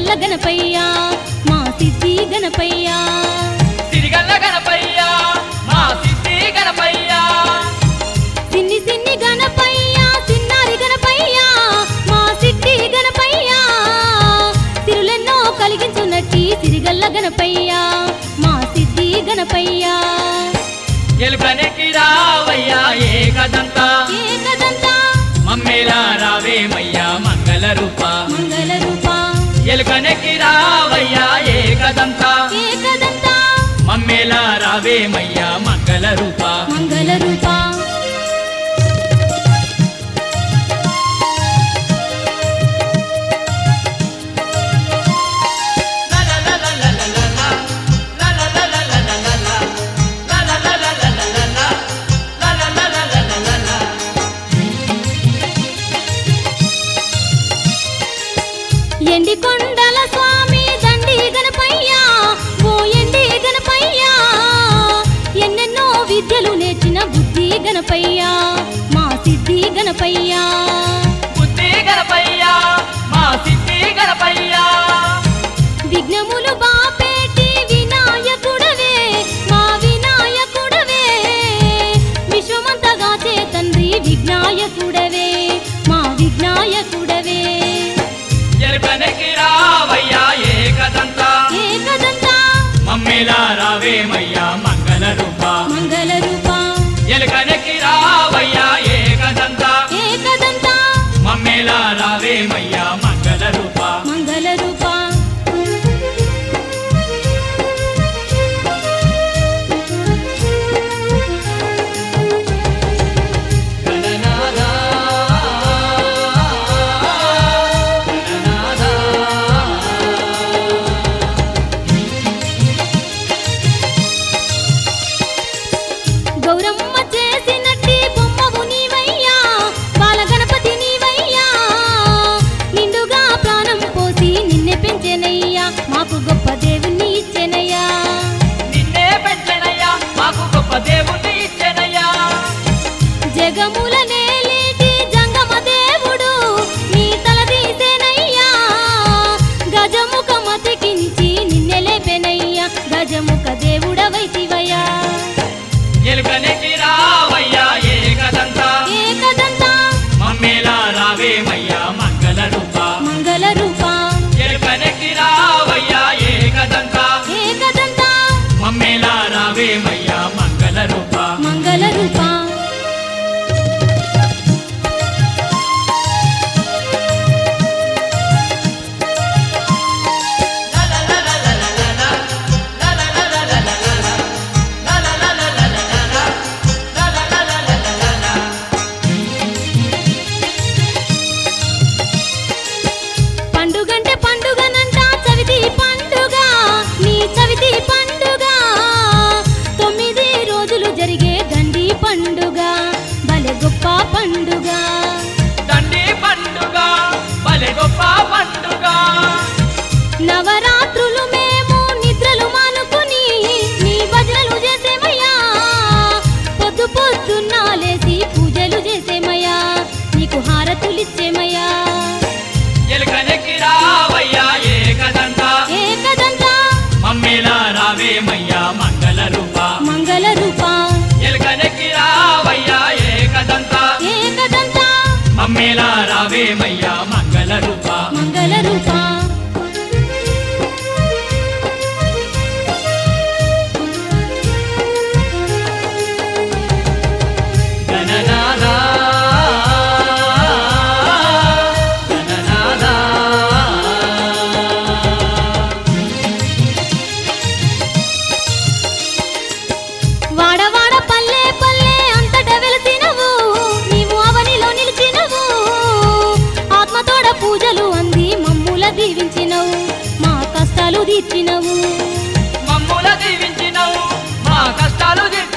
సిరిగల్ల గణపయ్య మా సిద్ధి గణపయ్య సిరిగల్ల గణపయ్య మా సిద్ధి గణపయ్య సిన్ని సిన్ని గణపయ్య సిన్నారి గణపయ్య మా సిద్ధి గణపయ్య సిరులెన్నో కలిగించున్నట్టి సిరిగల్ల గణపయ్య మా సిద్ధి గణపయ్య ఎలుకనెక్కి రావయ్యా ఏకదంత ఏకదంతా మమ్మేలా రావేమయ్యా మంగళ రూప మంగళ రూప ఎలుకనెక్కి రావయ్యా ఏకదంత ఏకదంతా మమ్మేలా రావేమయ్యా మంగళ రూప మంగళ రూప ఎండి కొండల స్వామి దండి గణపయ్య ఓ ఎండి గణపయ్య ఎన్నెన్నో విద్యలు నేర్చిన బుద్ధి గణపయ్య మా సిద్ధి గణపయ్య బుద్ధి గణపయ్య మా సిద్ధి గణపయ్య విఘ్నములు బాపేటి వినాయకుడవే మా వినాయకుడవే విశ్వమంతగా చే తండ్రి విఘ్నాయకుడవే మా విఘ్నాయకుడవే ఎలుకనెక్కి రావయ్యా ఏకదంత ఏకదంతా మమ్మేలా రావేమయ్యా మంగళ రూప మంగళ రూప ఎలుకనెక్కి రావయ్యా ఏకదంత ఏకదంతా మమ్మేలా రావేమయ్యా మంగళ రూప మంగళ రూప గణనాథ గౌరమ్మ చేసినట్టి బొమ్మవు నీవయ్యా బాల గణపతి నీవయ్యా నిండుగా ప్రాణం పోసి నిన్నే పెంచెనయ్యా మాకు గొప్ప దేవుణ్ణి ఇచ్చెనయ్యా నిన్నే పెంచనయ్యా మాకు గొప్ప దేవుణ్ణి ఇచ్చెనయ్యా జగముల నేలేటి జంగమ దేవుడు నీ తల తీసేనయ్యా గజముఖ మతికించి నిన్నె లేపెనయ్యా గజముఖ దేవుడవైతివయ్యా ఎలుకనెక్కి రావయ్యా ఏకదంత ఏకదంతా మమ్మేలా రావేమయ్యా మంగళ రూప మంగళ రూప ఎలుకనెక్కి రావయ్యా ఏకదంత ఏకదంతా మమ్మేలా రావేమయ్యా మంగళ రూప మంగళ రూప పండుగంటే పండుగనంట చవితి పండుగ నీ చవితి పండుగ తొమ్మిది రోజులు జరిగే దండి పండుగ భలే గొప్ప పండుగ దండి పండుగ భలే గొప్ప పండుగ నవరాత్రులు మేము నిద్రలు మానుకుని నీ భజనలు చేసేమయ్యా పొద్దు పొద్దున్న లేసి పూజలు చేసేమయ్యా నీకు హారతులిచ్చేమయ్యా ఎలుకనెక్కి రావయ్యా ఏకదంత ఏకదంతా మమ్మేలా రావేమయ్యా మంగళ రూప మంగళ రూప ఎలుకనెక్కి రావయ్యా ఏకదంత ఏకదంతా మమ్మేలా రావేమయ్యా మంగళ రూప మంగళ రూప గణనాథ గణనాథ వాడవాడ పల్లె పల్లె అంతట వెలిసినవు నీవు అవనిలో నిలిచినవు ఆత్మతోడ పూజలు అంది మమ్ముల దీవించినవు మా కష్టాలు తీర్చినవు మమ్ముల దీవించినవు మా కష్టాలు తీర్చినవు